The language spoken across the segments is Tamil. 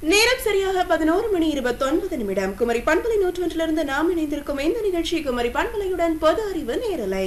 நேரம் சரியாக பதினோரு மணி இருபத்தொன்பது நிமிடம் குமரி பண்பலை நூற்றொன்றிலிருந்து நாம் இணைந்திருக்கும் இந்த நிகழ்ச்சி குமரி பண்பலையுடன் பொது அறிவு நேரலை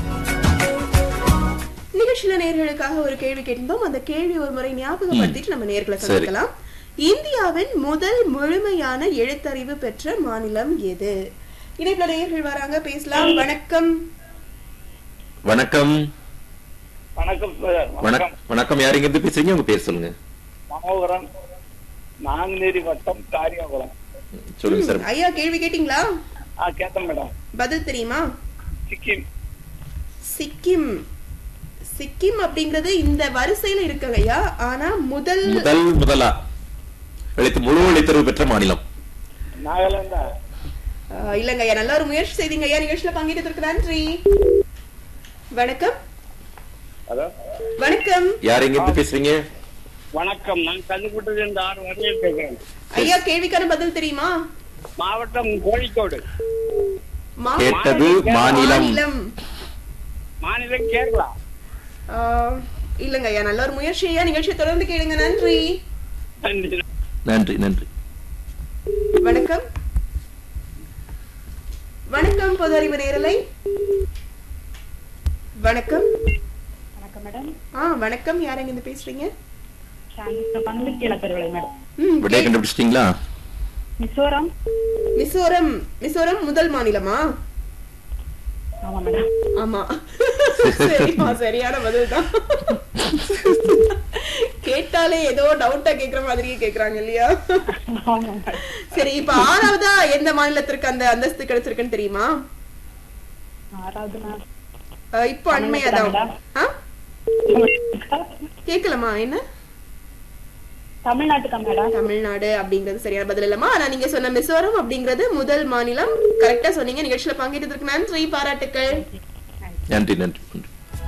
நிகழ்ச்சியில நேர்களுக்காக ஒரு கேள்வி கேட்டிருந்தோம் அந்த கேள்வி ஒரு முறை ஞாபகப்படுத்திட்டு நம்ம நேர்களை சரி. சந்திக்கலாம் இந்தியாவின் முதல் முழுமையான எழுத்தறிவு பெற்ற மாநிலம் எது இணைப்புல நேர்கள் வராங்க பேசலாம் வணக்கம் வணக்கம் வணக்கம் சார் வணக்கம் வணக்கம் வணக்கம் யார் இங்க இருந்து பேசுறீங்க உங்க பேர் சொல்லுங்க மனோகரன் நாங்குநேரி வட்டம் காரியாகுளம் சொல்லுங்க சார் ஐயா கேள்வி கேட்டீங்களா ஆ கேட்டேன் மேடம் பதில் தெரியுமா சிக்கிம் சிக்கிம் சிக்கிம் அப்படிங்கிறது இந்த வரிசையில இருக்குங்க ஐயா ஆனா முதல் முதல் முதலா எழுத்து முழு எழுத்தறிவு பெற்ற மாநிலம் நாகாலாந்தா ஆஹ், இல்லங்க ஐயா நல்ல ஒரு முயற்சி செய்தீங்க ஐயா நிகழ்ச்சியில பங்கேற்றதற்கு நன்றி வணக்கம் ஹலோ வணக்கம் யார் இங்க இருந்து பேசுறீங்க வணக்கம் நான் கல்லுக்குட்டது இந்த ஆறு வரையில் பேசுறேன் ஐயா கேள்விக்கான பதில் தெரியுமா மாவட்டம் கோழிக்கோடு மா- கேட்டது மாநிலம் மாநிலம் மாநிலம் கேரளா ஆஹ், இல்லங்க ஐயா நல்ல ஒரு முயற்சி ஐயா நிகழ்ச்சியை தொடர்ந்து கேளுங்க நன்றி நன்றி நன்றி நன்றி வணக்கம் வணக்கம் பொது அறிவு நேரலை வணக்கம் வணக்கம் மேடம் ஆ வணக்கம் யார் இருந்து பேசுறீங்க பங்கு கீழே பெருவிலை மேடம் ம், விடைய கே- கண்டுபிடிச்சிட்டீங்களா மிசோரம் மிசோரம் மிசோரம் முதல் மாநிலமா ஆமா மேடம் ஆமா சரிமா சரியான பதில் தான் கேட்டாலே ஏதோ டவுட்டா கேக்குற மாதிரியே கேக்குறாங்க இல்லையா ஆமா மேடம் சரி இப்ப ஆறாவதா எந்த மாநிலத்திற்கு அந்த அந்தஸ்து கிடைச்சிருக்குன்னு தெரியுமா ஆறாவது நாள் அஹ், இப்போ அண்மையாதான் ஆ? கேக்கலாமா என்ன தமிழ்நாட்டுக்கா மேடம் தமிழ்நாடு அப்படிங்கிறது சரியான பதில் இல்லமா ஆனா நீங்க சொன்ன மிசோரம் அப்படிங்கிறது முதல் மாநிலம் கரெக்டா சொன்னீங்க நிகழ்ச்சியில பங்கேற்றதுக்கு நன்றி பாராட்டுக்கள் நன்றி நன்றி நன்றி.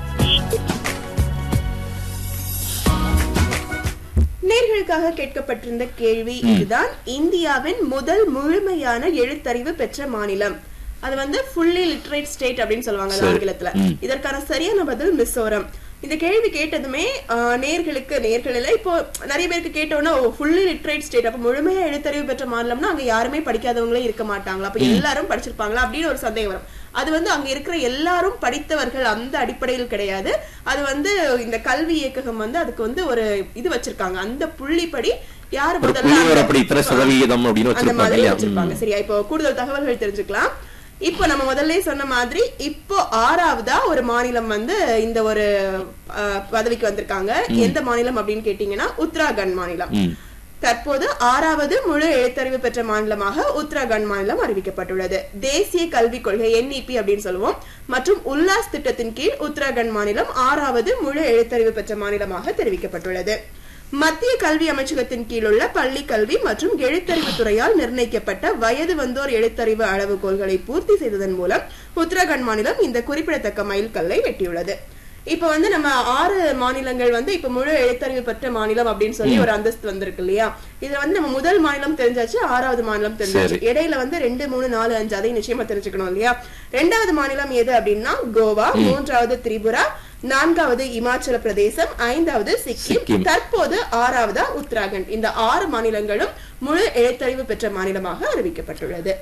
நேர்களுக்காக கேட்கப்பட்டிருந்த கேள்வி இதுதான் இந்தியாவின் முதல் முழுமையான எழுத்தறிவு பெற்ற மாநிலம் அது வந்து ஃபுல்லி லிட்ரேட் ஸ்டேட் அப்படின்னு சொல்லுவாங்க அது சரி. ஆங்கிலத்துல ம். இதற்கான சரியான பதில் மிசோரம் இந்த கேள்வி கேட்டதுமே ஆஹ், நேர்களுக்கு நேர்கள் இல்ல இப்போ நிறைய பேருக்கு கேட்டோன்னா ஃபுல்லி லிட்ரேட் ஸ்டேட் அப்ப முழுமையா எழுத்தறிவு பெற்ற மாநிலம்னா அங்க யாருமே படிக்காதவங்களே இருக்க மாட்டாங்களா அப்ப எல்லாரும் படிச்சிருப்பாங்களா அப்படின்னு ஒரு சந்தேகம் வரும் அது வந்து அங்க இருக்கிற எல்லாரும் படித்தவர்கள் அந்த அடிப்படையில் கிடையாது அது வந்து இந்த கல்வி இயக்ககம் வந்து அதுக்கு வந்து ஒரு இது வச்சிருக்காங்க அந்த புள்ளிப்படி யார் ஒரு முதல்ல புள்ளிவர் அந்த- அப்படி இத்தனை சதவிகிதம் அப்படின்னு அந்த வச்சிருப்பாங்க மாதிரி இல்லையா வச்சிருப்பாங்க சரியா இப்போ கூடுதல் தகவல்கள் தெரிஞ்சுக்கலாம் இப்போ நம்ம முதல்ல சொன்ன மாதிரி இப்போ ஆறாவதா ஒரு மாநிலம் வந்து இந்த ஒரு அஹ், பதவிக்கு வந்திருக்காங்க எந்த மாநிலம் அப்படின்னு கேட்டீங்கன்னா உத்தராகண்ட் மாநிலம் ம். தற்போது ஆறாவது முழு எழுத்தறிவு பெற்ற மாநிலமாக உத்தராகண்ட் மாநிலம் அறிவிக்கப்பட்டுள்ளது தேசிய கல்விக் கொள்கை என்இபி அப்படின்னு சொல்லுவோம் மற்றும் உல்லாஸ் திட்டத்தின் கீழ் உத்தராகண்ட் மாநிலம் ஆறாவது முழு எழுத்தறிவு பெற்ற மாநிலமாக தெரிவிக்கப்பட்டுள்ளது மத்திய கல்வி அமைச்சகத்தின் கீழுள்ள பள்ளி கல்வி மற்றும் எழுத்தறிவு துறையால் நிர்ணயிக்கப்பட்ட வயது வந்தோர் எழுத்தறிவு அளவுகோல்களை பூர்த்தி செய்ததன் மூலம் உத்தராகண்ட் மாநிலம் இந்த குறிப்பிடத்தக்க மைல்கல்லை எட்டியுள்ளது இப்ப வந்து நம்ம ஆறு மாநிலங்கள் வந்து இப்ப முழு எழுத்தறிவு பெற்ற மாநிலம் அப்படின்னு சொல்லி ஒரு அந்தஸ்து வந்திருக்கு இல்லையா இதுல வந்து நம்ம முதல் மாநிலம் தெரிஞ்சாச்சு ஆறாவது மாநிலம் தெரிஞ்சாச்சு சரி. இடையில வந்து ரெண்டு மூணு நாலு அஞ்சு அதை நிச்சயமா தெரிஞ்சுக்கணும் இல்லையா ரெண்டாவது மாநிலம் எது அப்படின்னா கோவா மூன்றாவது திரிபுரா நான்காவது இமாச்சல பிரதேசம் ஐந்தாவது சிக்கிம் சிக்கிம். தற்போது ஆறாவதா உத்தராகண்ட் இந்த ஆறு மாநிலங்களும் முழு எழுத்தறிவு பெற்ற மாநிலமாக அறிவிக்கப்பட்டுள்ளது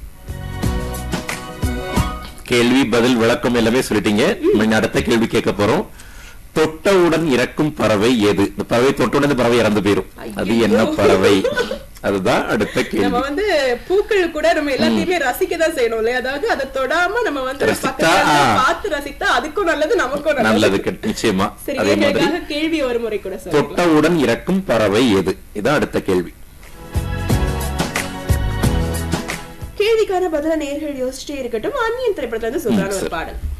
கேள்வி பதில் விளக்கம் எல்லாமே சொல்லிட்டீங்க நம்ம அடுத்த கேள்வி கேட்க போறோம் தொட்டவுடன் இறக்கும் பறவை எது இந்த பறவை தொட்டவுடன் இந்த பறவை இறந்து போயிரும் அது என்ன ஐயையோ. பறவை அதுதான் அடுத்த நம்ம கேள்வி வந்து பூக்கள் கூட நம்ம எல்லாத்தையுமே ரசிக்க தான் செய்யணும் இல்லையா அதாவது அதை தொடாம நம்ம வந்து ரசித்தா, பக்கத்துல இருந்து ஆ. பார்த்து ரசித்தா அதுக்கும் நல்லது நமக்கும் நல்லது நல்லது கெட்ட- நிச்சயமா சரி அதே மாதிரி நேர்களுக்காக கேள்வி ஒரு முறை கூட சொல்லுங்க தொட்டவுடன் இறக்கும் பறவை எது இதான் அடுத்த கேள்வி கேள்விக்கான பதில நேர்கள் யோசிச்சுட்டே இருக்கட்டும் அந்நியன் திரைப்படத்துல இருந்து சொல்றாங்க ஒரு சரி. பாடல்